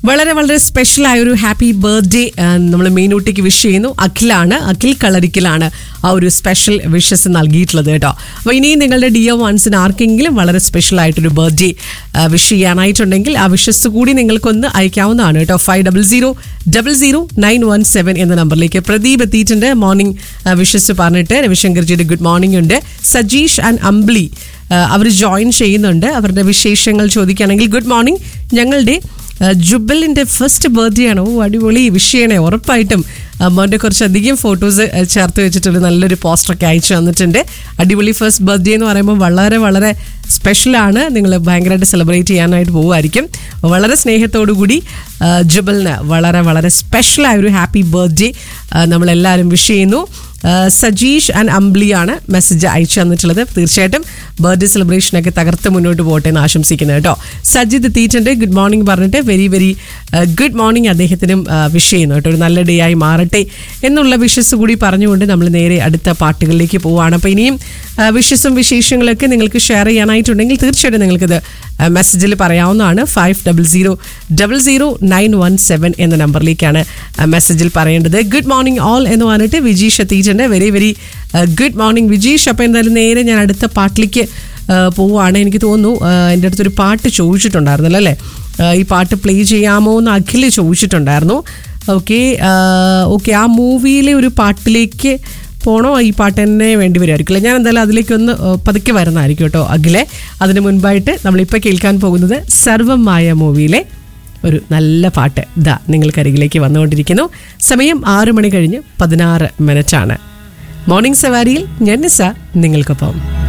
വളരെ വളരെ സ്പെഷ്യൽ ആയ ഒരു ഹാപ്പി ബർത്ത്ഡേ നമ്മൾ മെയിനൂട്ടിക്ക് വിഷ് ചെയ്യുന്നു അഖിലാണ് അഖിൽ കളരിക്കലാണ് ആ ഒരു സ്പെഷ്യൽ വിഷസ് നൽകിയിട്ടുള്ളത് കേട്ടോ അപ്പോൾ ഇനിയും നിങ്ങളുടെ ഡി ഒ വൺസിന് ആർക്കെങ്കിലും വളരെ സ്പെഷ്യൽ ആയിട്ടൊരു ബർത്ത്ഡേ വിഷ് ചെയ്യാനായിട്ടുണ്ടെങ്കിൽ ആ വിഷസ് കൂടി നിങ്ങൾക്കൊന്ന് അയക്കാവുന്നതാണ് കേട്ടോ five double zero double zero nine one seven എന്ന നമ്പറിലേക്ക് പ്രദീപ് എത്തിയിട്ടുണ്ട് മോർണിംഗ് വിഷസ് പറഞ്ഞിട്ട് രവിശങ്കർജിയുടെ ഗുഡ് മോർണിംഗ് ഉണ്ട് സജീഷ് ആൻഡ് അംബ്ലി അവർ ജോയിൻ ചെയ്യുന്നുണ്ട് അവരുടെ വിശേഷങ്ങൾ ചോദിക്കുകയാണെങ്കിൽ ഗുഡ് മോർണിംഗ് ഞങ്ങളുടെ ജുബലിന്റെ ഫസ്റ്റ് ബർത്ത്ഡേ ആണ് ഓ അടിപൊളി വിഷയണേ ഉറപ്പായിട്ടും മോൻ്റെ കുറച്ചധികം ഫോട്ടോസ് ചേർത്ത് വെച്ചിട്ടൊരു നല്ലൊരു പോസ്റ്ററൊക്കെ അയച്ചു തന്നിട്ടുണ്ട് അടിപൊളി ഫസ്റ്റ് ബർത്ത്ഡേ എന്ന് പറയുമ്പോൾ വളരെ വളരെ സ്പെഷ്യലാണ് നിങ്ങൾ ഭയങ്കരമായിട്ട് സെലിബ്രേറ്റ് ചെയ്യാനായിട്ട് പോവുമായിരിക്കും വളരെ സ്നേഹത്തോടു കൂടി ജുബലിന് വളരെ വളരെ സ്പെഷ്യലായ ഒരു ഹാപ്പി ബർത്ത്ഡേ നമ്മളെല്ലാവരും വിഷ് ചെയ്യുന്നു സജീഷ് ആൻഡ് അംബ്ലിയാണ് മെസ്സേജ് അയച്ചു തന്നിട്ടുള്ളത് തീർച്ചയായിട്ടും ബർത്ത്ഡേ സെലിബ്രേഷനൊക്കെ തകർത്ത് മുന്നോട്ട് പോകട്ടെ എന്ന് ആശംസിക്കുന്നത് കേട്ടോ സജിത് എത്തിയിട്ടുണ്ട് ഗുഡ് മോർണിംഗ് പറഞ്ഞിട്ട് വെരി വെരി ഗുഡ് മോർണിംഗ് അദ്ദേഹത്തിനും വിഷ് ചെയ്യുന്നു കേട്ടോ ഒരു നല്ല ഡേ ആയി മാറട്ടെ എന്നുള്ള വിഷസ് കൂടി പറഞ്ഞുകൊണ്ട് നമ്മൾ നേരെ അടുത്ത പാട്ടുകളിലേക്ക് പോവുകയാണ് അപ്പോൾ ഇനിയും വിഷസും വിശേഷങ്ങളൊക്കെ നിങ്ങൾക്ക് ഷെയർ ചെയ്യാനായിട്ടുണ്ടെങ്കിൽ തീർച്ചയായിട്ടും നിങ്ങൾക്കിത് മെസ്സേജിൽ പറയാവുന്നതാണ് five double zero double zero nine one seven എന്ന നമ്പറിലേക്കാണ് മെസ്സേജിൽ പറയേണ്ടത് ഗുഡ് മോർണിംഗ് ഓൾ എന്ന് പറഞ്ഞിട്ട് വിജീഷ് എത്തിയിട്ടുണ്ട് very very good morning Vijeesh അപ്പോൾ എന്തായാലും നേരെ ഞാൻ അടുത്ത പാട്ടിലേക്ക് പോവുകയാണ് എനിക്ക് തോന്നുന്നു എൻ്റെ അടുത്തൊരു പാട്ട് ചോദിച്ചിട്ടുണ്ടായിരുന്നല്ലോ അല്ലേ ഈ പാട്ട് പ്ലേ ചെയ്യാമോ എന്ന് അഖിൽ ചോദിച്ചിട്ടുണ്ടായിരുന്നു ഓക്കെ ഓക്കെ ആ മൂവിയിലെ ഒരു പാട്ടിലേക്ക് പോണോ ഈ പാട്ട് തന്നെ വേണ്ടി വരുമായിരിക്കില്ല ഞാൻ എന്തായാലും അതിലേക്കൊന്ന് പതുക്കെ വരുന്നതായിരിക്കും കേട്ടോ അഖിലെ അതിന് മുൻപായിട്ട് നമ്മളിപ്പോൾ കേൾക്കാൻ പോകുന്നത് സർവമായ മൂവിയിലെ ഒരു നല്ല പാട്ട് ഇതാ നിങ്ങൾക്കരികിലേക്ക് വന്നുകൊണ്ടിരിക്കുന്നു സമയം ആറു മണി കഴിഞ്ഞ് പതിനാറ് മിനിറ്റാണ് മോർണിംഗ് സവാരിയിൽ ഞാൻ നിസ നിങ്ങൾക്കൊപ്പം